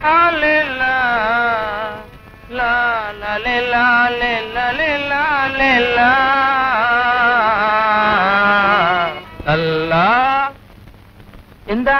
ലാ ലാ ലാ ലേ ലാ ലേ ലാ ലേ ലാ ലേ ലാ അല്ലാ എന്താ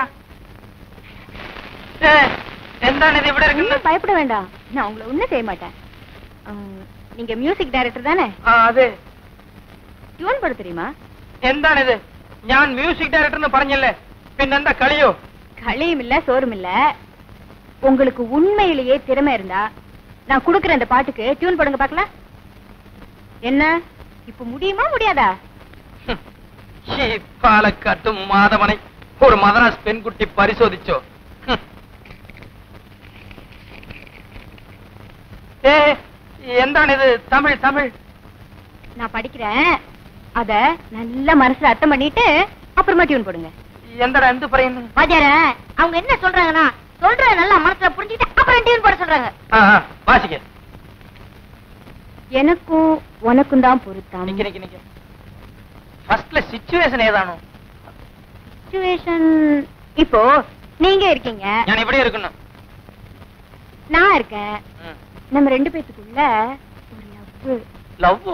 ഏ, എന്താണ് ഇത് ഇവിടെ ഇരിക്കുന്നത് ஒண்ணும் பயப்பட வேண்டாம் நான் உங்களை ஒண்ணும் செய்ய மாட்டேன் உம், நீங்க மியூசிக் டைரக்டர் தானே ആ അതെ டியூன் போட தெரியுமா എന്താണിത് ഞാൻ മ്യൂസിക് ഡയറക്ടർ എന്ന് പറഞ്ഞല്ലേ പിന്നെന്താ കളിയോ களியும் இல்ல சோறும் இல்ல உங்களுக்கு உண்மையிலேயே திறமை இருந்தா நான் குடுக்குற அந்த பாட்டுக்கு டியூன் போடுங்க பார்க்கலாம் என்ன இப்ப முடியுமா முடியாதா ഹും. ഈ പാലക്കാട്ടും മാധവനെ ഒരു മദ്രാസ് പെൺകുട്ടി പരിശോധിച്ചോ ഹും. ഏ എന്താണിത് തമിഴ് തമിഴ് நான் படிக்கிறேன் அத நல்ல மனசுல அர்த்தம் பண்ணிட்டு அப்புறமா டியூன் போடுங்க എന്താടാ എന്ത് പറയുന്നു வாத்தியார அவங்க என்ன சொல்றாங்கன்னா சொல்ற நல்லா மனசுல புரிஞ்சுட்டு அப்புறம் டியூன் போட சொல்றாங்க ആ ആ, വാസിക്ക எனக்கும் உனக்கும் தான் பொருத்தம் നിക്ക് നിക്ക് നിക്ക് ഫസ്റ്റിലെ സിറ്റുവേഷൻ ഏതാണോ சிச்சுவேஷன் இப்போ நீங்க இருக்கீங்க ഞാൻ ഇവിടെ ഇരിക്കുന്നു நான் இருக்கேன் நம்ம ரெண்டு பேத்துக்குள்ள ஒரு லவ் ലവ്വോ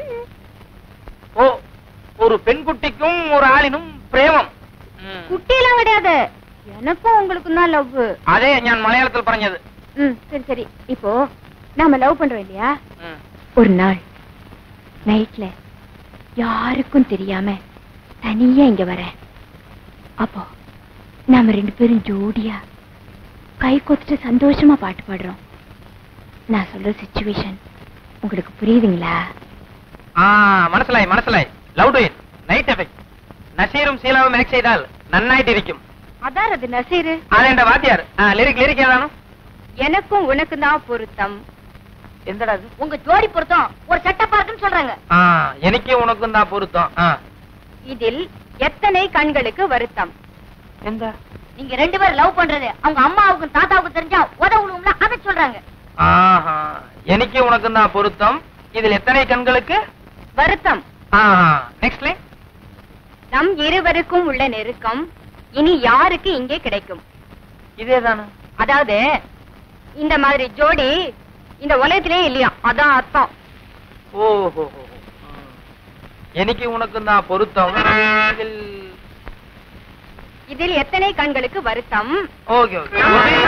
ഓ ഒരു പെൺകുട്ടിക്കും ഒരു ആളിനും പ്രേമം ഉം. குட்டியெல்லாம் கிடையாது எனக்கும் உங்களுக்கும் தான் லவ் അതേ ഞാൻ മലയാളത്തിൽ പറഞ്ഞത് ம் சரி சரி இப்போ நாம லவ் பண்றோம் இல்லையா ഉം. ஒரு நாள் நைட்ல யாருக்கும் தெரியாம தனியா இங்க வரேன் அப்போ நாம ரெண்டு பேரும் ஜோடியா கை கொத்துட்டு சந்தோஷமா பாட்டு பாடுறோம் நான் சொல்ற சிச்சுவேஷன் உங்களுக்கு புரியுதுங்களா ആ മനസ്സിലായി മനസ്സിലായി love do it night effect നസീറും ശീലാവും ആക്ട് ചെയ്താൽ നന്നായിട്ടിരിക്കും அதான் அது நசீரு അതെന്റെ വാദ്യാർ ആ ലിറിക് ലിറിക് ഏതാണ് எனக்கும் உனக்கு தான் பொருத்தம் എന്താടാ അത് உங்க ஜோடி பொருத்தம் ஒரு சட்டப்பா இருக்குன்னு சொல்றாங்க ആ എനിക്ക് ഉണക്കും താ പൊരുത്തം ആ இதில் எத்தனை கண்களுக்கு வருத்தம் എന്താ நீங்க ரெண்டு பேரும் லவ் பண்றது அவங்க அம்மாவுக்கும் தாத்தாவுக்கும் தெரிஞ்சா உதவுணும்ல அதை சொல்றாங்க ആഹാ എനിക്ക് ഉണക്കും താ പൊരുത്തം ഇതിൽ എത്ര കൺകൾക്ക് வருத்தம் ആ നെക്സ്റ്റ് ലൈൻ நம் இருவருக்கும் உள்ள நெருக்கம் இனி யாருக்கு இங்கே கிடைக்கும் ഇതേതാണ് அதாவது இந்த மாதிரி ஜோடி இந்த உலகத்திலே இல்லையா அதான் அர்த்தம் ഓഹോ എനിക്ക് ഉണക്കും താ പൊരുത്തം ഇതിൽ இதில் எத்தனை கண்களுக்கு வருத்தம் ഓക്കെ ഓക്കെ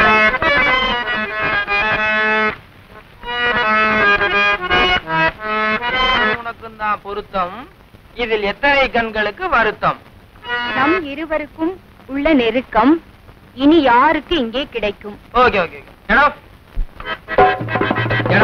உனக்கும் தான் பொருத்தம் இதில் எத்தனை கண்களுக்கு வருத்தம் நம் இருவருக்கும் உள்ள நெருக்கம் இனி யாருக்கு இங்கே கிடைக்கும் ஓகே ஓகே எடோ எடோ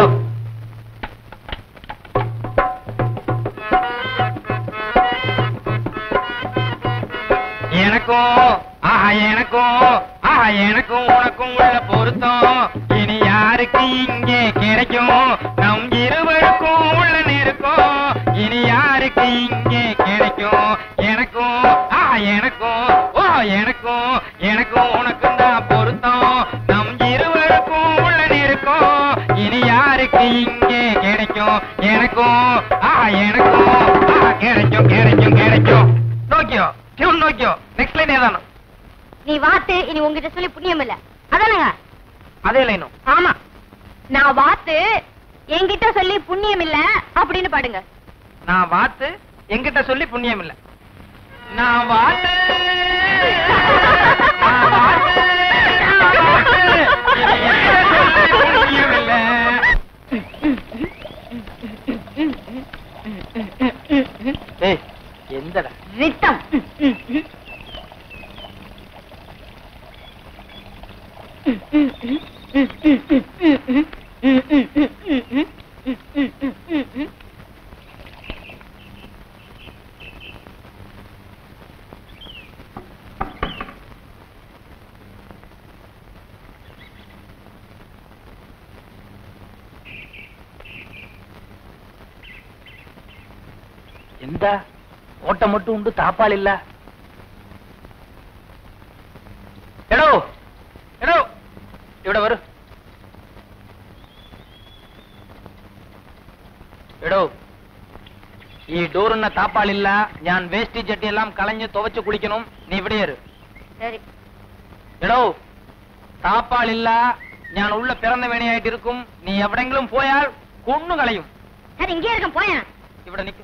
எனக்கும் ஆஹா எனக்கும் ஆஹா எனக்கும் உனக்கும் உள்ள பொருத்தம் இனி யாருக்கு இங்கே கிடைக்கும் நம் இருவருக்கும் உள்ள நெருக்கம் இனி யாருக்கு இங்கே கிடைக்கும் எனக்கும் ஆஹா எனக்கும் ஓ எனக்கும் எனக்கும் உனக்கும் தான் பொருத்தம் நம் இருவருக்கும் உள்ள நெருக்கம் இனி யாருக்கு இங்கே கிடைக்கும் எனக்கும் ஆஹா எனக்கும் ஆஹா கிடைக்கும் கிடைக்கும் கிடைக்கும் Nokia tune Nokia next line ஏதானோ நீ வாத்து இனி உங்ககிட்ட சொல்லி புண்ணியம் இல்ல அதானங்க அதே லைனும் ஆமா நான் வாத்து என்கிட்ட சொல்லி புண்ணியம் இல்ல அப்படின்னு பாடுங்க நான் வாத்து என்கிட்ட சொல்லி புண்ணியம் இல்ல நான் வாத்து நான் வாத்து, நான் வாத்து, இது என்கிட்ட சொல்லி புண்ணியம் இல்ல. ஏய் எந்தடா ரித்தம் എന്താ ഓട്ടം മട്ടും ഉണ്ട് താപ്പാലില്ല എടോ എടോ ഇവിടെ വരൂ എടോ ഈ ഡോറിന് താപ്പാളില്ല ഞാൻ വേസ്റ്റ് ചട്ടിയെല്ലാം കളഞ്ഞ് തുവച്ച് കുളിക്കണം നീ ഇവിടെ ഇരു சரி എടോ താപ്പാളില്ല ഞാൻ ഉള്ള പിറന്ന വേണിയായിട്ടിരിക്കും നീ എവിടെങ്കിലും പോയാൽ കൊന്നു കളയും சரி இங்கே இருக்க போயேன் ഇവിടെ നിൽക്കും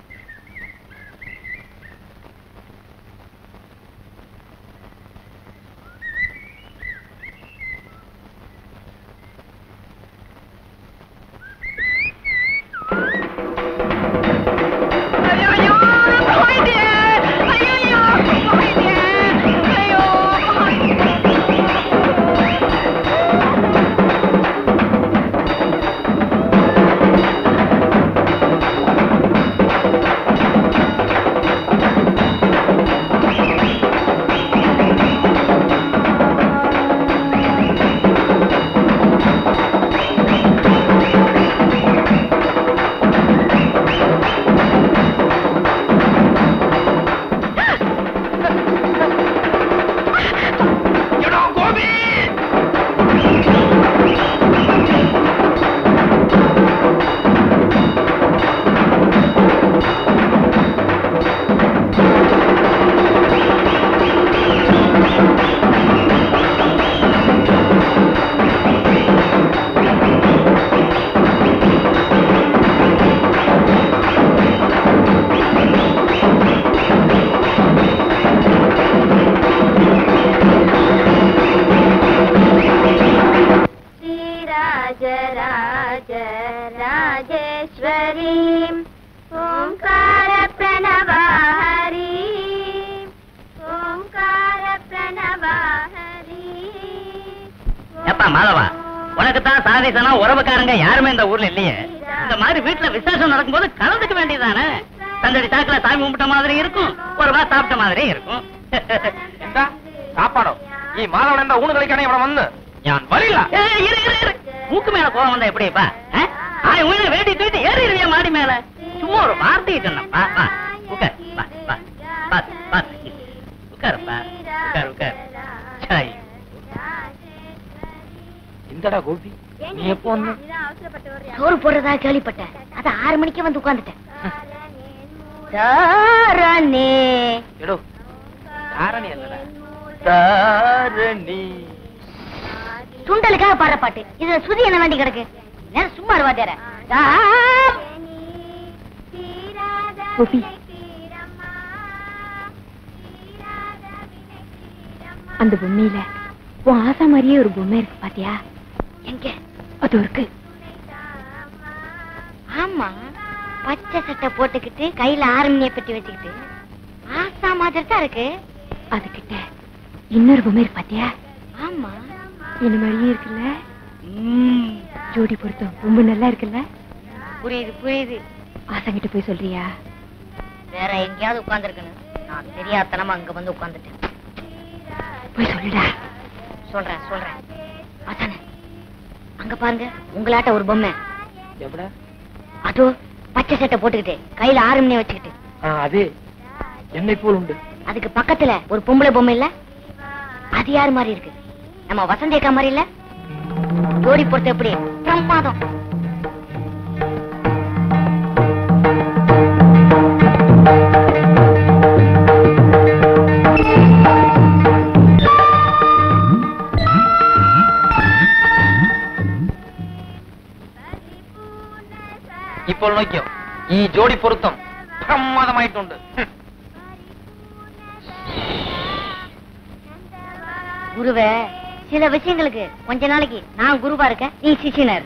എടോ ഗോപി श्रीराजराज राजेश्वरीम् ओङ्कार प्रणवाहरी ओङ्कार प्रणवाहरी எப்பா மாதவா உனக்கு தான் சாதிசனா உறவுக்காரங்க யாருமே இந்த ஊர்ல இல்லையே இந்த மாதிரி வீட்டுல விசேஷம் நடக்கும்போது கலந்துக்க வேண்டியதானே தந்தடி சாக்குல சாமி கும்பிட்ட மாதிரி இருக்கும் ஒரு வா சாப்பிட்ட மாதிரி இருக்கும் എന്താ സാപ്പാടോ ഈ മാധവൻ എന്താ ഊണ് കളിക്കാനേ ഇവിടെ വന്ന് ഞാൻ വരില്ല ஏய், இரு, இரு, இரு. மூக்கு மேல கோவம் வந்தா எப்படிப்பா ஆ? ஆய் உயிரை வேட்டி தூக்கிட்டு ஏறிடுவியா மாடி மேல சும்மா ஒரு வார்த்தையை சொன்னப்பா வா உட்கார் வா வா பாத்து பாத்து உட்காருப்பா உட்கார் உட்கார் சாய் എന്തടാ ഗോപി നീ എപ്പോ വന്നു சோறு போடுறதா கேள்விப்பட்டேன் அது ஆறு மணிக்கே வந்து உட்கார்ந்துட்டேன் தாரணே എടോ താരണി അല്ലടാ താരണി சுண்டலுக்காக பாடுற பாட்டு இதுல சுதி என்ன வேண்டி கிடக்கு நேரம் சும்மா இருவா தேர கோபி அந்த பொம்மையில உன் ஆசை மாதிரியே ஒரு பொம்மை இருக்கு பாத்தியா எங்க அது இருக்கு ஆமா பச்சை சட்டை போட்டுக்கிட்டு கையில ஆரம்பிய பெட்டி வச்சுக்கிட்டு ஆசா மாதிரி தான் இருக்கு அதுகிட்ட இன்னொரு பொம்மை இருக்கு பாத்தியா ஆமா என்ன மாதிரியே இருக்குல்ல ஜோடி பொருத்தம் ரொம்ப நல்லா இருக்குல்ல புரியுது புரியுது ஆசங்கிட்ட போய் சொல்றியா வேற எங்கேயாவது உட்கார்ந்துருக்கணும் நான் தெரியாதனமா அங்க வந்து உட்கார்ந்துட்டேன் போய் சொல்லுடா சொல்றேன் சொல்றேன் அதானே அங்க பாருங்க உங்களாட்ட ஒரு பொம்மை എവിടെ அதோ பச்சை சட்டை போட்டுக்கிட்டு கையில ஆரம்பினே வச்சுக்கிட்டு ആ അതെ എന്നെ ഇപ്പോൾ ഉണ്ട് அதுக்கு பக்கத்துல ஒரு பொம்பளை பொம்மை இல்ல அது யார் மாதிரி இருக்கு நம்ம வசந்தி அக்கா மாதிரி இல்ல ஜோடி பொறுத்த எப்படி பிரமாதம் ഇപ്പോൾ നോക്കിയോ ഈ ജോഡി പൊരുത്തം പ്രമാദമായിട്ടുണ്ട് ഹും. குருவே சில விஷயங்களுக்கு கொஞ்ச நாளைக்கு நான் குருவா இருக்கேன் நீ சிஷியனர்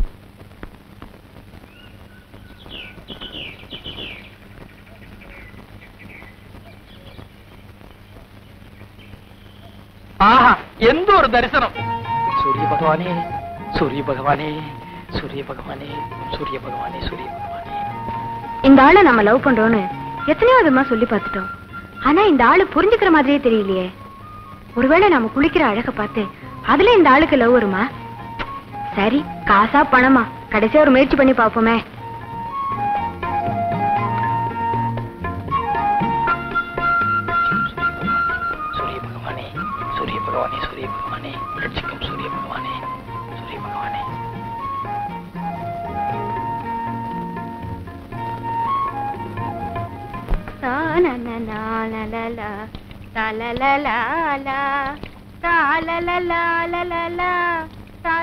ആഹാ എന്തൊരു ദർശനം സൂര്യ ഭഗവാനെ സൂര്യ ഭഗവാനെ സൂര്യ ഭഗവാനെ സൂര്യ ഭഗവാനെ സൂര്യ ഭഗവാനെ இந்த ஆளை நம்ம லவ் பண்றோம்னு எத்தனையோ விதமா சொல்லி பார்த்துட்டோம் ஆனா இந்த ஆளு புரிஞ்சுக்கிற மாதிரியே தெரியலையே ஒருவேளை நாம குளிக்கிற அழக பார்த்து அதுல இந்த ஆளுக்கு லவ் வருமா சரி காசா பணமா கடைசியா ஒரு முயற்சி பண்ணி பாப்போமே സൂര്യ ഭഗവാനെ സൂര്യ ഭഗവാനെ സൂര്യ ഭഗവാനെ രക്ഷിക്കും സൂര്യ ഭഗവാനെ സൂര്യ ഭഗവാനെ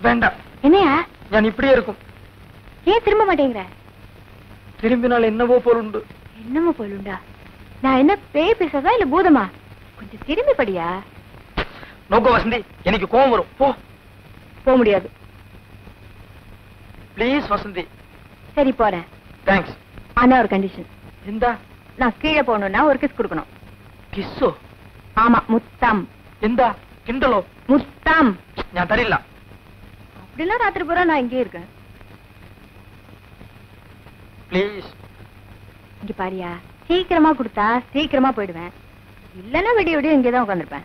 வேண்டாம் என்னையா ഞാൻ இப்படியே இருக்கும் ஏன் திரும்ப மாட்டேங்கிற திரும்பினால் என்னவோ போல் உண்டு என்னமோ போலுண்டா நான் என்ன பேய் பேசுறதா இல்ல பூதமா கொஞ்சம் திரும்பி படியா நோக்க வசந்தி எனக்கு கோவம் வரும் போ போக முடியாது ப்ளீஸ் வசந்தி சரி போறேன் தேங்க்ஸ் ஆனா ஒரு கண்டிஷன் இந்த நான் கீழே போகணும்னா ஒரு கிஸ் கொடுக்கணும் കിസ്സോ ஆமா முத்தம் എന്താ കിണ്ടലോ முத்தம் ഞാൻ തരില്ല அப்படிலாம் ராத்திரி பூரா நான் இங்கே இருக்கேன் പ്ലീസ് இங்க பாரியா சீக்கிரமா கொடுத்தா சீக்கிரமா போயிடுவேன் இல்லன்னா விடிய விடிய இங்கே தான் உட்காந்துருப்பேன்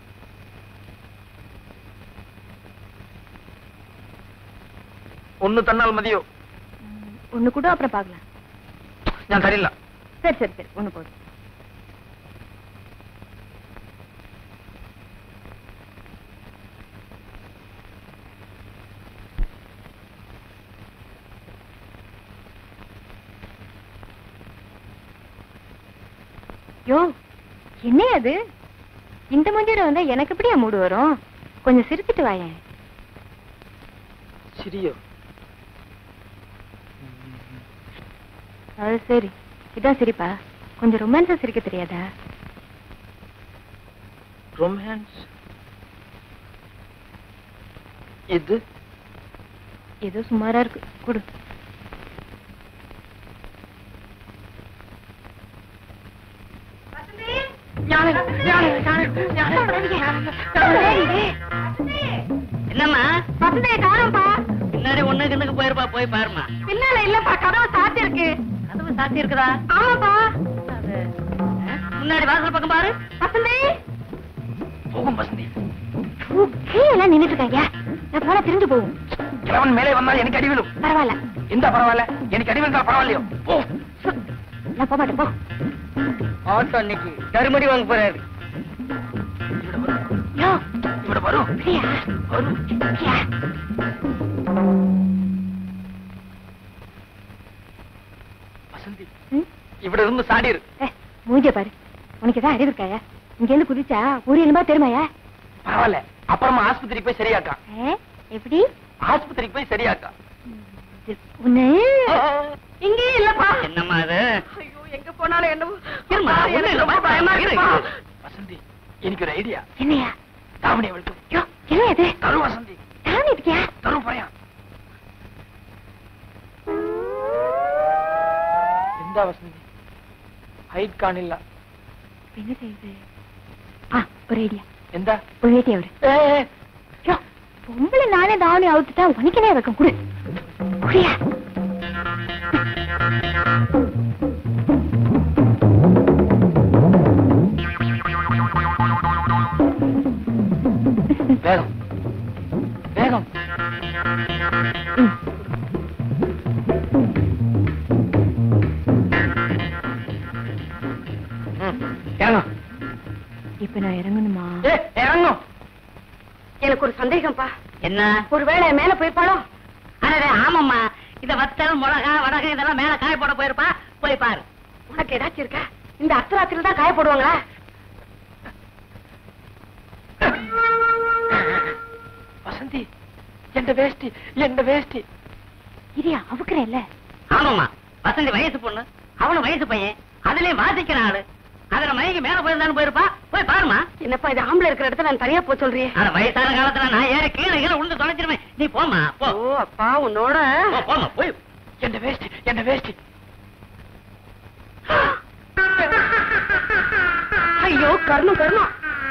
ഒന്ന് തന്നാൽ മതിയോ ஒண்ணு கூட அப்புறம் பார்க்கலாம் ഞാൻ തരില്ല சரி சரி சரி ஒண்ணு போதும் யோ என்ன அது இந்த மூஞ்சில வந்தா எனக்கு எப்படியா மூடு வரும் கொஞ்சம் சிரிச்சிட்டு வாயேன் ശരിയോ அது சரி இதான் சிரிப்பா கொஞ்சம் ரொமான்ஸா சிரிக்க தெரியாதா റൊമാൻസ് ഇത് ஏதோ சுமாரா இருக்கு கொடு என்னம்மா பசங்க காணோம்பா பின்னாடி ஒண்ணு கிண்ணுக்கு போயிருப்பா போய் பாருமா பின்னால இல்லப்பா கதவு சாத்தி இருக்கு கதவு சாத்தி இருக்குதா ஆமாப்பா அது, ஆ? முன்னாடி வாசல் பக்கம் பாரு வசந்தி പോകും വസന്തി கீழே நின்னுட்டு இருக்காங்க நான் போனா திரிஞ்சு போகும் കിളവൻ മേലെ വന്നാൽ എനിക്ക് അടി വീഴും பரவாயில்ல എന്താ പരവായില്ല എനിക്ക് അടി വീഴ്ന്നാൽ പരവായില്ലയോ പോ நான் போக மாட்டேன் போ ஆட்டோ அன்னைக்கு கருமடி வாங்க போறாரு யோ ഇവിടെ വരൂ பிரியா വരൂ பிரியா வசந்தி ம்? ഇവിടെ இருந்து சாடிரு ஏ, மூஞ்சிய பாரு உனக்கு ஏதாவது அறிவு இருக்காயா இங்க இருந்து குதிச்சா ஒரு எலும்பா தெரியுமாயா பரவாயில்ல அப்புறமா ஆஸ்பத்திரிக்கு போய் சரியாக்கா ஏ, எப்படி ஆஸ்பத்திரிக்கு போய் சரியாக்கா இது உன்னை இங்கே இல்லப்பா என்னம்மா அது ஐயோ எங்க போனாலும் என்னவோ இருமா, ஒண்ணும் இல்ல, ரொம்ப பயமா இரு, இருக்குப்பா. இரு. வசந்தி எனக்கு ஒரு ஐடியா என்னையா தாவணி அவளுக்கு யோ என்ன இது தரு வசந்தி நான் இருக்கியா தரு பையன் എന്താ വസന്തി ഹൈറ്റ് കാണില്ല என்ன செய்யுது ஆ ஒரு ஐடியா എന്താ ஒரு வேட்டி அவரு ഏ, ഏ, யோ பொம்பளை நானே தாவணி அவுத்துட்டா உனக்கே வைக்கும் குடு குடியா വേഗം വേഗം ம் ഉം, ഇറങ്ങും இப்ப நான் இறங்கணுமா ഏ, ഇറങ്ങും எனக்கு ஒரு சந்தேகம்ப்பா என்ன ஒருவேளை மேல போயிருப்பாளோ அடடே ஆமாம்மா இந்த வத்தல் மிளகா வடகம் இதெல்லாம் மேல காய போட போயிருப்பா போய் பாரு உனக்கு ஏதாச்சும் இருக்கா இந்த அர்த்தராத்திரில தான் காய போடுவாங்களா வசந்தி എന്റെ വേസ്റ്റ് എന്റെ വേസ്റ്റ് இரியா அவுக்குறேன்ல ஆமாம்மா வசந்தி வயசு பொண்ணு அவனும் வயசு பையன் அதுலயும் வாசிக்கிற ஆளு அதுல மயங்கி மேல போயிருந்தாலும் போயிருப்பா போய் பாருமா என்னப்பா இது ஆம்பளை இருக்கிற இடத்துல நான் தனியா போ சொல்றியே ஆனா வயசான காலத்துல நான் ஏற கீழே கீழே உளுந்து தொலைச்சிருவேன் நீ போமா போ ஓ அப்பா உன்னோட போ, போமா போய் എന്റെ വേസ്റ്റ് എന്റെ വേസ്റ്റ് ஐயோ கர்ணம் கர்ணம்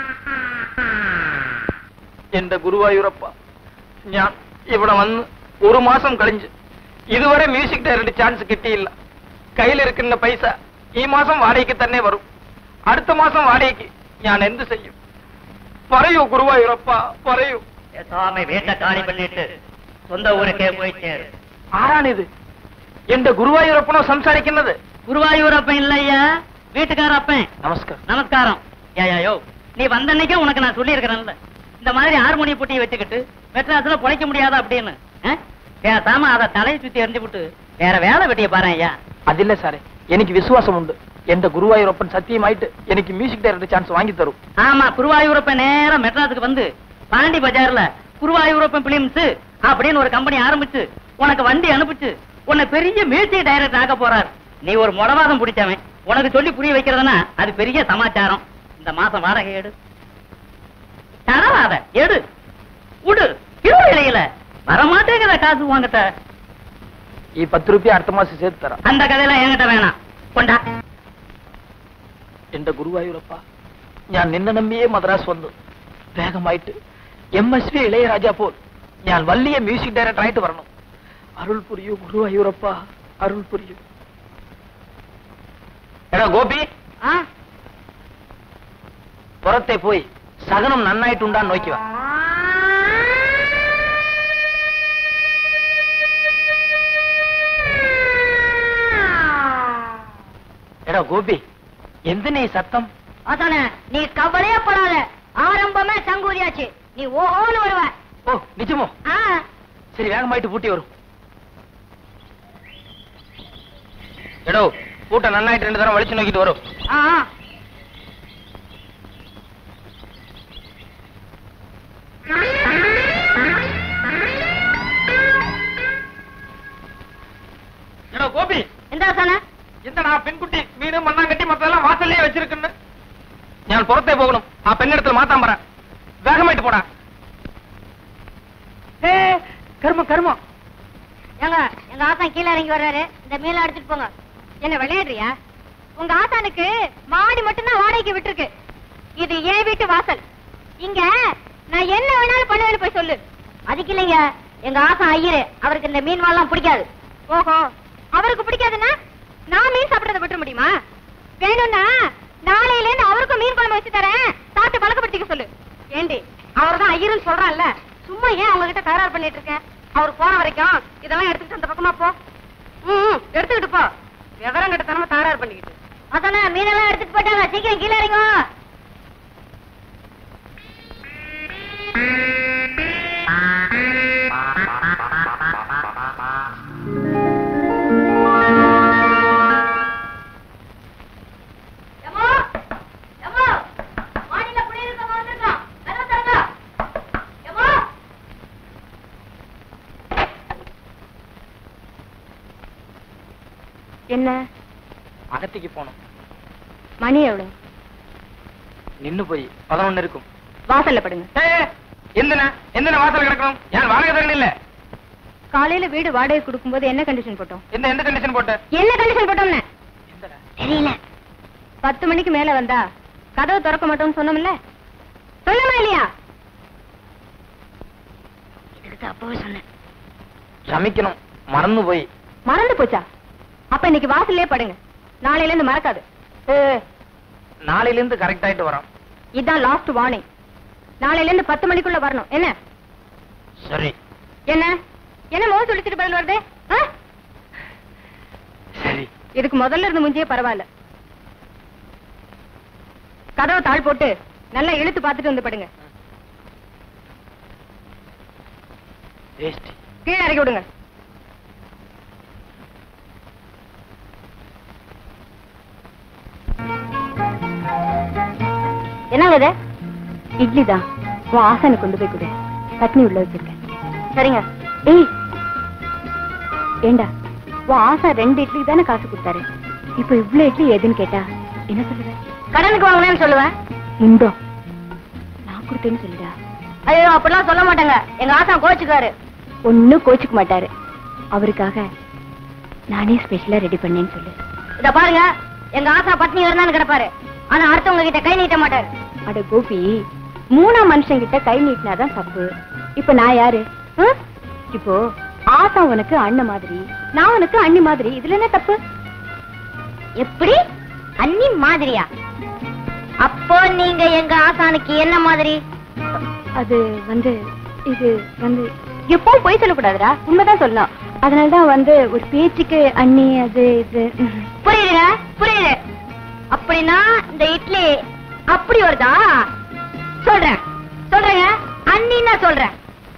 എന്റെ ഗുരുവായൂരപ്പ ഞാൻ ഇവിടെ വന്ന് ഒരു മാസം കളിஞ்சு ഇതുവരെ മ്യൂസിക് ഡയറക്ടർ ചാൻസ് കിട്ടിയില്ല കയ്യിലിരിക്കുന്ന പൈസ ഈ മാസം വാടകയ്ക്ക് തന്നെ വരും അടുത്ത മാസം വാടകയ്ക്ക് ഞാൻ എന്ത് ചെയ്യും പറയൂ ഗുരുവായൂരപ്പ പറയൂ சுவாமி வீட்டை காலி பண்ணிட்டு சொந்த ஊருக்கே போய் சேரு ആരാണിത് എന്റെ ഗുരുവായൂരപ്പനോ സംസാരിക്കുന്നത് குருவாயூரப்பன் இல்லையா வீட்டுக்கார அப்பன் നമസ്കാരം நமஸ்காரம் ஏயா யோ நீ வந்த அன்னைக்கே உனக்கு நான் சொல்லி இருக்கிறேன்ல இந்த மாதிரி ஹார்மோனிய புட்டி வச்சுக்கிட்டு மெட்ராஸ்ல பொழைக்க முடியாதா அப்படின்னு ஆ? பேசாம அதை தலையை சுத்தி எரிஞ்சு விட்டு வேற வேலை வெட்டிய பாரு ஐயா അതില്ല സാറേ എനിക്ക് വിശ്വാസമുണ്ട് എന്റെ ഗുരുവായൂരപ്പൻ സത്യമായിട്ട് എനിക്ക് മ്യൂസിക് ഡയറക്ടർ ചാൻസ് வாங்கி തരും ஆமா குருவாயூரப்பன் நேரா மெட்ராஸுக்கு வந்து பாண்டி பஜார்ல குருவாயூரப்பன் பிலிம்ஸ் அப்படின்னு ஒரு கம்பெனி ஆரம்பிச்சு உனக்கு வண்டி அனுப்பிச்சு உன்னை பெரிய மியூசிக் டைரக்டர் ஆக்க போறார் நீ ஒரு முடவாதம் பிடிச்சவன் உனக்கு சொல்லி புரிய வைக்கிறதுனா அது பெரிய சமாச்சாரம் இந்த மாசம் வாடகை எடு தரவாத எடு உடு இருபது இலையில வரமாட்டேங்கிற காசு வாங்கிட்ட ഈ പത്ത് റുപ്യ അടുത്ത മാസം ചേർത്ത് തരാം அந்த கதையெல்லாம் என்கிட்ட வேணாம் கொண்டா എന്റെ ഗുരുവായൂരപ്പ ഞാൻ നിന്നെ നമ്പിയേ മദ്രാസ് വന്നു വേഗമായിട്ട് എം എസ് വി ഇളയരാജ പോൽ ഞാൻ വലിയ മ്യൂസിക് ഡയറക്ടർ ആയിട്ട് വരണം അരുൾ പുരിയൂ ഗുരുവായൂരപ്പ അരുൾ പുരിയൂ എടാ ഗോപി ആ പുറത്തെ പോയി സഹനം നന്നായിട്ടുണ്ടാന്ന് നോക്കുക എടാ ഗോപി എന്തിനാ ഈ സത്തം அதானே நீ கவலையே படாத ஆரம்பமே சங்கூதியாச்சு நீ ஓஹோன்னு வருவ ഓ നിജമോ ஆ ശരി വേഗമായിട്ട് പൂട്ടി വരും എടോ പൂട്ട നന്നായിട്ട് രണ്ട് തരം വലിച്ചു നോക്കിട്ട് വരും ஆ ஆ. എടോ ഗോപി എന്താ സാധന എന്താണ് ആ പെൺകുട്ടി വീട് മണ്ണാങ്കട്ടി മൊത്തം വാസല്ലേ വെച്ചിരിക്കുന്നു ഞാൻ പുറത്തേ പോകണം ആ പെണ്ണെടുത്ത് മാത്താൻ പറ വേഗമായിട്ട് പോടാ ഏ കർമ്മം കർമ്മം ஏங்க எங்க ஆசான் கீழே இறங்கி வர்றாரு இந்த மீல எடுத்துட்டு போங்க என்ன விளையாடுறியா உங்க ஆசானுக்கு மாடி மட்டும்தான் வாடகைக்கு விட்டுருக்கு இது ஏன் வீட்டு வாசல் இங்க நான் என்ன வேணாலும் பண்ணுவேன்னு போய் சொல்லு அதுக்கு இல்லைங்க எங்க ஆசான் ஐயரு அவருக்கு இந்த மீன் வாழலாம் பிடிக்காது ஓஹோ அவருக்கு பிடிக்காதுன்னா நான் மீன் சாப்பிடறத விட்டுற முடியுமா வேணும்னா நாளையில இருந்து அவருக்கும் மீன் குழம்பு வச்சு தரேன் சாப்பிட்டு பழக்கப்படுத்திக்க சொல்லு ஏண்டி அவர் தான் ஐயருன்னு சொல்றான்ல சும்மா ஏன் அவங்க கிட்ட தகராறு பண்ணிட்டு இருக்க அவர் போற வரைக்கும் இதெல்லாம் எடுத்துக்கிட்டு அந்த பக்கமா போ ம் எடுத்துக்கிட்டு போ விவரம் கிட்ட தனமா தகராறு பண்ணிக்கிட்டு அதானே மீனெல்லாம் எடுத்துட்டு போயிட்டாங்க சீக்கிரம் கீழே இறங்க என்ன അകത്തേക്ക് പോണം மணி எவ்வளவு നിന്നു പോയി പതിനൊന്ന് இருக்கும் வாசல்ல படுங்க എന്തിനാ എന്തിനാ വാസൽ കിടക്കണം ഞാൻ വാടക തരണില്ല காலையில வீடு வாடகை கொடுக்கும்போது என்ன கண்டிஷன் போட்டோம் എന്ത് എന്ത് കണ്ടീഷൻ പോട്ടെ என்ன கண்டிஷன் போட்டோம்னு എന്തടാ தெரியல பத்து மணிக்கு மேல வந்தா கதவு திறக்க மாட்டோம்னு சொன்னோம்ல சொன்னமா இல்லையா இதுக்கு தான் அப்பவே சொன்னேன் ക്ഷമിക്കണം മറന്നുപോയി மறந்து போச்சா அப்ப இன்னைக்கு வாசல்லே படுங்க நாளையில இருந்து மறக்காது ഏ നാളെയിലിருந்து കറക്റ്റ് ആയിട്ട് വരാം இதுதான் லாஸ்ட் வார்னிங் நாளையில இருந்து பத்து மணிக்குள்ள வரணும் என்ன ശരി என்ன என்ன மோகம் சொல்லிட்டு பதில் வருது ஆ? ശരി இதுக்கு முதல்ல இருந்து முஞ்சியே பரவாயில்ல கதவை தாழ் போட்டு நல்லா இழுத்து பார்த்துட்டு வந்து படுங்க വേസ്റ്റ് கீழே இறக்கி விடுங்க என்னங்க இது இட்லி தான் உன் ஆசானை கொண்டு போய் கொடு சட்னி உள்ள வச்சிருக்கேன் சரிங்க ஏய் ஏண்டா உன் ஆசா ரெண்டு இட்லி தானே காசு கொடுத்தாரு இப்போ இவ்ளோ இட்லி எதுன்னு கேட்டா என்ன சொல்லுவ கடனுக்கு வாங்கினேன்னு சொல்லுவேன் உண்டோ நான் கொடுத்தேன்னு சொல்லுடா ஐயோ அப்படிலாம் சொல்ல மாட்டாங்க எங்க ஆசான் கோச்சுக்காரு ஒன்னும் கோச்சுக்க மாட்டாரு அவருக்காக நானே ஸ்பெஷலா ரெடி பண்ணேன்னு சொல்லு இத பாருங்க எங்க ஆசா பத்னி இருந்தான்னு கிடப்பாரு ஆனா அடுத்தவங்க கிட்ட கை நீட்ட மாட்டாரு அட கோபி மூணாம் மனுஷன் கிட்ட கை நீட்டினாதான் தப்பு இப்ப நான் யாரு ஆ? இப்போ ஆசா உனக்கு அண்ணன் மாதிரி நான் உனக்கு அண்ணி மாதிரி இதுல என்ன தப்பு எப்படி அண்ணி மாதிரியா அப்போ நீங்க எங்க ஆசானுக்கு என்ன மாதிரி அது வந்து இது வந்து எப்பவும் பொய் சொல்லக்கூடாதுடா உண்மைதான் சொல்லணும் அதனாலதான் வந்து ஒரு பேச்சுக்கு அண்ணி அது இது புரியுதுங்க புரியுது அப்படின்னா இந்த இட்லி அப்படி வருதா சொல்றேன் சொல்றேங்க அண்ணின்னா சொல்றேன்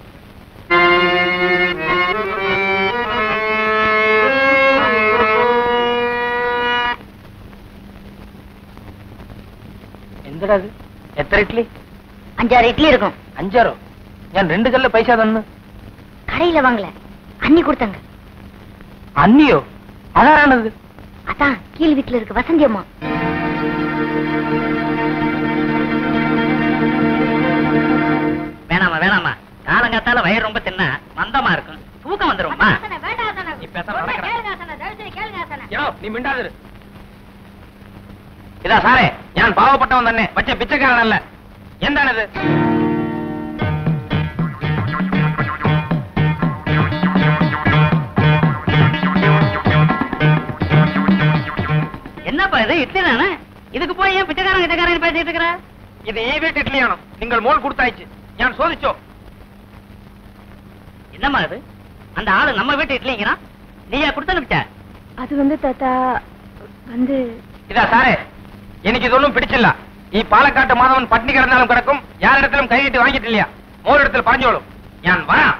എന്തടാ ഇത് എത്ര ഇഡ്ലി அஞ்சாறு இட்லி இருக்கும் അഞ്ചാറോ ഞാൻ രണ്ട് കല്ല് പൈസ തന്നു கடையில வாங்கல அண்ணி கொடுத்தாங்க அண்ணியோ அதாரானது அதான் கீழ் வீட்டுல இருக்கு வசந்தி அம்மா வேணாமா வேணாமா காலங்காத்தால வயிறு ரொம்ப தின்னா மந்தமா இருக்கும் தூக்கம் வந்துரும்மா நீ பேசாம நடக்கடா. யோ, നീ മിണ്ടാതിரு ഇതാ സാറേ ഞാൻ പാവപ്പെട്ടവൻ തന്നെ പക്ഷെ പിച്ചക്കാരനല്ല എന്താണിത് என்னப்பா இது இட்லி தானே இதுக்கு போய் ஏன் பிச்சைக்காரன் கிட்டக்காரன் பேசிட்டு இருக்கிற ഇത് ഈ വീട്ട് ഇഡ്ഡലിയാണോ നിങ്ങൾ മോൾ കൊടുത്തയച്ച് ഞാൻ ചോദിച്ചോ என்னம்மா இது அந்த ஆளு நம்ம வீட்டு இட்லிங்கிறான் நீயா கொடுத்து அனுப்பிச்ச அது வந்து தாத்தா வந்து ഇതാ സാറേ എനിക്ക് ഇതൊന്നും പിടിച്ചില്ല ഈ പാലക്കാട്ട് മാധവൻ പട്ടിണി കിടന്നാലും കിടക്കും ഞാനിടത്തിലും കൈയിട്ട് വാങ്ങിയിട്ടില്ല ഓരിടത്തിൽ പറഞ്ഞോളൂ ഞാൻ വരാം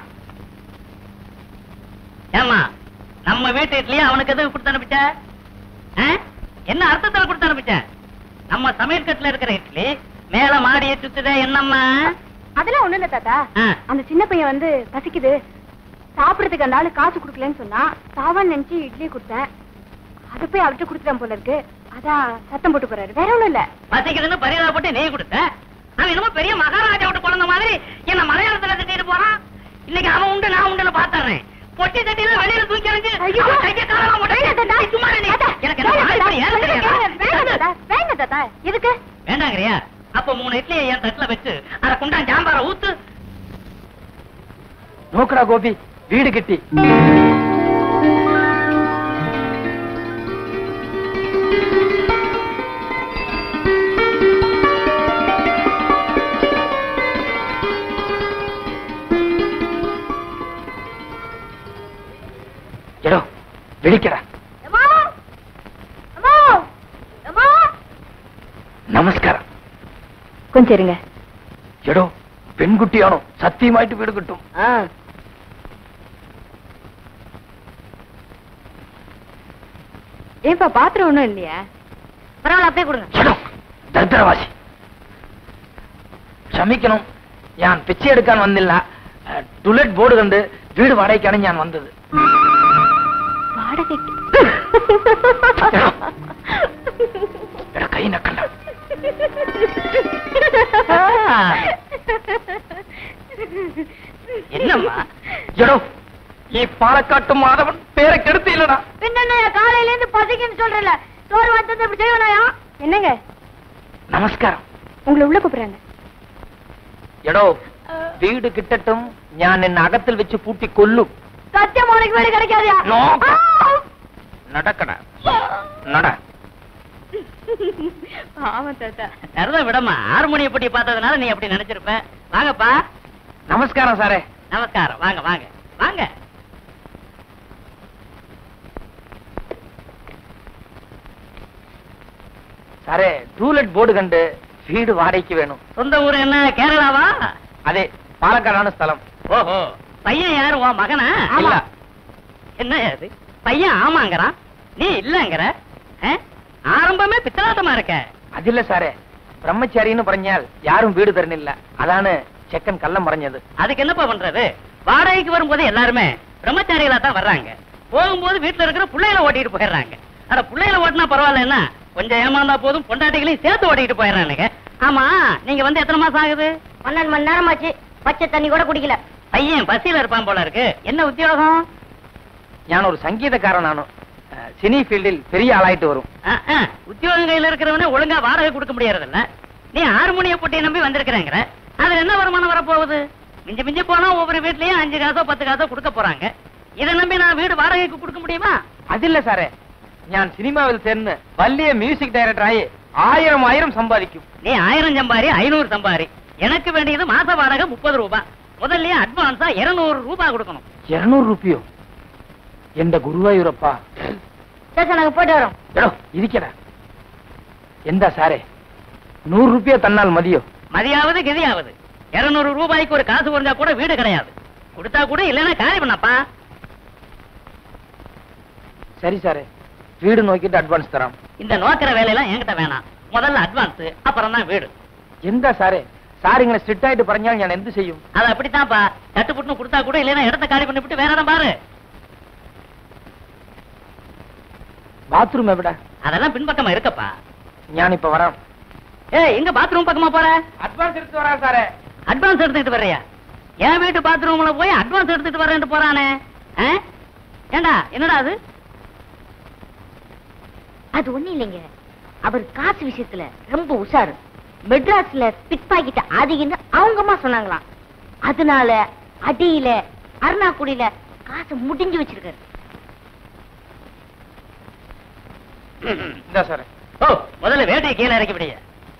ஏமா நம்ம வீட்டு இட்லியை அவனுக்கு எதுக்கு கொடுத்து அனுப்பிச்ச ஆ? என்ன அர்த்தத்துல கொடுத்து அனுப்பிச்ச நம்ம சமையல் கட்டுல இருக்கிற இட்லி மேல மாடியை சுத்துதே என்னம்மா அதெல்லாம் ஒண்ணு இல்ல தாத்தா ஆ. அந்த சின்ன பையன் வந்து பசிக்குது சாப்பிடறதுக்கு அந்த ஆளு காசு கொடுக்கலன்னு சொன்னா சாவான்னு நினைச்சு இட்லி கொடுத்தேன் அது போய் அவர்கிட்ட கொடுத்துட்டேன் போல இருக்கு அதான் சத்தம் போட்டு போறாரு வேற ஒண்ணும் இல்ல பசிக்குதுன்னு பரிதாபப்பட்டு நீ கொடுத்த அவன் என்னமோ பெரிய மகாராஜா விட்டு குழந்த மாதிரி என்ன மலையாளத்துல திட்டிட்டு போறான் இன்னைக்கு அவன் உண்டு நான் உண்டுன்னு பாத்துறேன் பொட்டி தட்டியில வெளியில தூக்கி எறிஞ்சு ஐயோ. அவன் கையை காலெல்லாம் உடைச்சு, வேண்டாம் தாத்தா. நீ சும்மா இரு நீ. தாத்தா, எனக்கு என்ன வேண்டாம் வாய் தாத்தா. வலி ஏற தெரியாதா? வேண்டாம் தாத்தா. வேண்டாம் தாத்தா எதுக்கு வேண்டாங்கறியா அப்ப மூணு இட்லியை என் தட்டுல வச்சு அரை குண்டான் ஜாம்பார ஊத்து നോക്കടാ ഗോപി വീട് കിട്ടി എടോ വിളിക്കടാ നമസ്കാരം கொஞ்சம் இருங்க എടോ പെൺകുട്ടിയാണോ സത്യമായിട്ട് വീട് കിട്ടും ஏன்பா பாத்திரம் ஒண்ணும் இல்லையா பரவாயில்ல அப்படியே கொடுங்க എടോ ദരിദ്രവാസി ക്ഷമിക്കണം ഞാൻ പിച്ചയെടുക്കാൻ വന്നില്ല ടുലറ്റ് ബോർഡ് കണ്ട് വീട് വാടകയ്ക്കാണ് ഞാൻ വന്നത് வாடகைக்கு എടാ കൈ നക്കണ്ട என்னம்மா എടോ ഈ പാലക്കാട്ട് മാധവൻ പേരെ കെടുത്തില്ലടാ பின்ன காலையில இருந்து பசிக்குன்னு சொல்றல சோறு வந்தது இப்படி செய்யணும்யா என்னங்க നമസ്കാരം உங்களை உள்ள கூப்பிடுறாங்க എടോ വീട് കിട്ടട്ടും ഞാൻ എന്നെ അകത്തിൽ വെച്ച് പൂട്ടി കൊല്ലും சத்தியம் உனக்கு வீடு கிடைக்காதயா നോക്ക. നടക്കട നട ஆமா தாத்தா சரிதான் விடமா ஹார்மோனிய பட்டி பார்த்ததுனால நீ அப்படி நினைச்சிருப்ப வாங்கப்பா നമസ്കാരം സാറേ நமஸ்காரம் வாங்க வாங்க வாங்க സാറേ ടൂലറ്റ് ബോർഡ് കണ്ട് വീട് വാടകയ്ക്ക് വേണം சொந்த ஊர் என்ன கேரளாவா അതെ പാലക്കാടാണ് സ്ഥലം ஓஹோ பையன் யாரு உன் மகனா இல்ல என்ன அது பையன் ஆமாங்கறான் நீ இல்லங்கற ஆ? ஆரம்பமே பித்தலாட்டமா இருக்க അതില്ല സാറേ ബ്രഹ്മചാരിന്ന് പറഞ്ഞാൽ യാരും വീട് തരുന്നില്ല അതാണ് ചെക്കൻ കള്ളം പറഞ്ഞത് அதுக்கு என்னப்பா பண்றது வாடகைக்கு வரும்போது எல்லாருமே பிரம்மச்சாரிகளா தான் வர்றாங்க போகும்போது வீட்டுல இருக்கிற பிள்ளைகளை ஓட்டிட்டு போயிடுறாங்க அட பிள்ளைகளை ஓட்டினா பரவாயில்ல என்ன கொஞ்சம் ஏமாந்தா போதும் பொண்டாட்டிகளையும் சேர்த்து ஓட்டிட்டு போயிடுறானுங்க ஆமா நீங்க வந்து எத்தனை மாசம் ஆகுது பன்னெண்டு மணி நேரம் ஆச்சு பச்சை தண்ணி கூட குடிக்கல பையன் பசியில இருப்பான் போல இருக்கு என்ன உத்தியோகம் ഞാൻ ഒരു സംഗീതക്കാരനാണ് ഏഹ്, സിനി ഫീൽഡിൽ பெரிய ஆளாயிட்டு வரும் ஆ, ஆ, உத்தியோகம் கையில இருக்கிறவனே ஒழுங்கா வாடகை கொடுக்க முடியறது இல்ல நீ ஹார்மோனிய பொட்டியை நம்பி வந்திருக்கிறேங்கிற அதுல என்ன வருமானம் வரப்போகுது மிஞ்சி மிஞ்சி போனா ஒவ்வொரு வீட்லயும் அஞ்சு காசோ பத்து காசோ கொடுக்க போறாங்க இதை நம்பி நான் வீடு வாடகைக்கு கொடுக்க முடியுமா അതില്ല സാറേ ഞാൻ സിനിമാവിൽ ചേർന്ന് വലിയ മ്യൂസിക് ഡയറക്ടറായി ആയിരം ആയിരം സമ്പാദിക്കും நீ ஆயிரம் சம்பாரி ஐநூறு சம்பாரி எனக்கு வேண்டியது மாச வாடகை முப்பது ரூபாய் முதல்லயே அட்வான்ஸா இருநூறு ரூபாய் கொடுக்கணும் ഇരുന്നൂറ് രൂപയോ എന്റെ ഗുരുവായൂരപ്പ சரி நாங்க போயிட்டு வரோம் എടോ ഇരിക്കടാ എന്താ സാറേ നൂറ് രൂപയോ തന്നാൽ മതിയോ மதியாவது கதியாவது இருநூறு ரூபாய்க்கு ஒரு காசு குறைஞ்சா கூட வீடு கிடையாது கொடுத்தா கூட இல்லைன்னா காலி பண்ணப்பா சரி சாரே வீடு நோக்கிட்டு அட்வான்ஸ் தராம் இந்த நோக்கிற வேலையெல்லாம் என்கிட்ட வேணாம் முதல்ல அட்வான்ஸ் அப்புறம் தான் வீடு எந்த சாரே സാരിങ്ങനെ സ്ട്രിക്റ്റ് ആയിട്ട് പറഞ്ഞാൽ ഞാൻ എന്ത് ചെയ്യും அது அப்படித்தான்ப்பா தட்டுப்புட்டுன்னு கொடுத்தா கூட இல்லைன்னா இடத்த காலி பண்ணிவிட்டு வேற இடம் பாரு ബാത്റൂം എവിടെ அதெல்லாம் பின்பக்கமா இருக்கப்பா ഞാനിപ്പോ വരാം ஏய் எங்க பாத்ரூம் பக்கமா போற അഡ്വാൻസ് എടുത്തു വരാം സാറേ அட்வான்ஸ் எடுத்துக்கிட்டு வர்றியா என் வீட்டு பாத்ரூம்ல போய் அட்வான்ஸ் எடுத்துட்டு வரேன்ட்டு போறானே ஆ? ஏண்டா என்னடா அது அது ஒண்ணு இல்லைங்க அவர் காசு விஷயத்துல ரொம்ப உஷாரு மெட்ராஸ்ல பிட் பாக்கெட் அதிகம்னு அவங்க அம்மா சொன்னாங்களாம் அதனால அடியில அருணாக்குடியில காசு முடிஞ்சு வச்சிருக்காரு എന്താ സാറേ ஓ முதல்ல வேட்டையை கீழே இறக்கி விடிய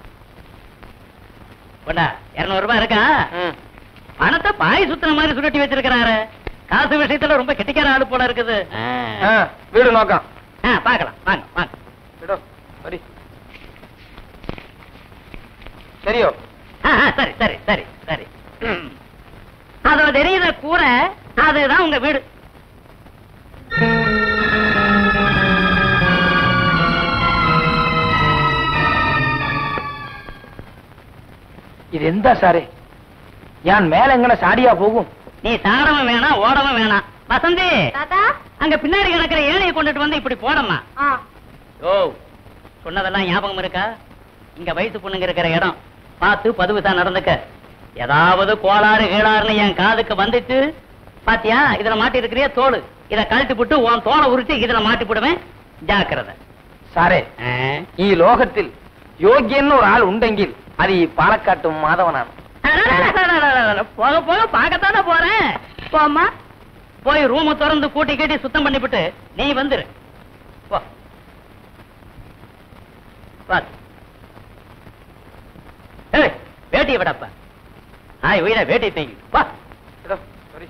கொண்டா இருநூறு ரூபாய் இருக்கா பணத்தை பாய் சுத்தின மாதிரி சுருட்டி வச்சிருக்கிறாரு காசு விஷயத்துல ரொம்ப கெட்டிக்கார ஆளு போல இருக்குது ആ വീട് നോക്കാം ஆ, பார்க்கலாம் வாங்க வாங்க ഇടോ വരി ശരിയോ ஆ, ஆ, சரி சரி சரி சரி ம். அதோ தெரியுற கூரை அதுதான் உங்க வீடு ഇതെന്താ സാറേ ഞാൻ മേലെങ്ങനെ സാടിയാ പോകും நீ சாடவும் வேணாம் ஓடவும் வேணாம் வசந்தி தாத்தா அங்க பின்னாடி கிடக்கிற ஏழையை கொண்டுட்டு வந்து இப்படி போடமா ஆ ஓ சொன்னதெல்லாம் ஞாபகம் இருக்கா இங்க வயசு பொண்ணுங்க இருக்கிற இடம் பார்த்து பதுவுசா நடந்துக்க ஏதாவது கோளாறு கீழாறுன்னு என் காதுக்கு வந்துச்சு பாத்தியா இதுல மாட்டி இருக்கிறிய தோல் இத கழட்டி போட்டு உன் தோலை உரிச்சு இதுல மாட்டி போடுவேன் ஜாக்கிரதை സാറേ ஆ? ഈ ലോകത്തിൽ യോഗ്യൻ ഒരാൾ ഉണ്ടെങ്കിൽ അത് ഈ പാലക്കാട്ടും മാധവനാണ് அடடடடடடடட, போக போக பார்க்கத்தானே போறேன் போம்மா போய் ரூம திறந்து கூட்டி கட்டி சுத்தம் பண்ணிவிட்டு நீ வந்துரு போ வா ஏய் வேட்டியை விடப்பா ஆய் உயிரை வேட்டி தூக்கி வா എടോ, sorry.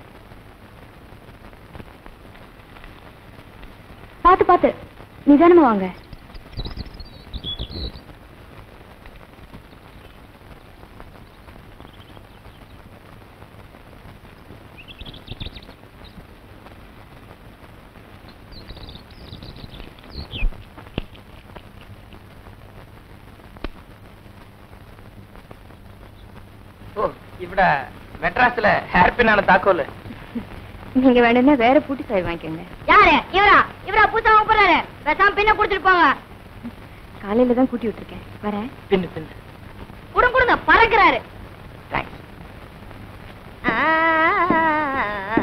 பாத்து பாத்து நிதானமா வாங்க ഓ ഇവിടെ മെഡ്രാസിലെ ഹെയർ പിന്നാണ് താക്കോല് நீங்க வேணும்னா வேற பூட்டி சாய் வாங்கிக்கோங்க யாரு இவரா இவரா பூசா வாங்க போறாரு பேசாம பின்ன கொடுத்துட்டு போங்க காலையில தான் கூட்டி விட்டுருக்கேன் வரேன் പിന്ന് പിന്ന് குடுங்க குடுங்க பறக்குறாரு താങ്ക്സ് ஆ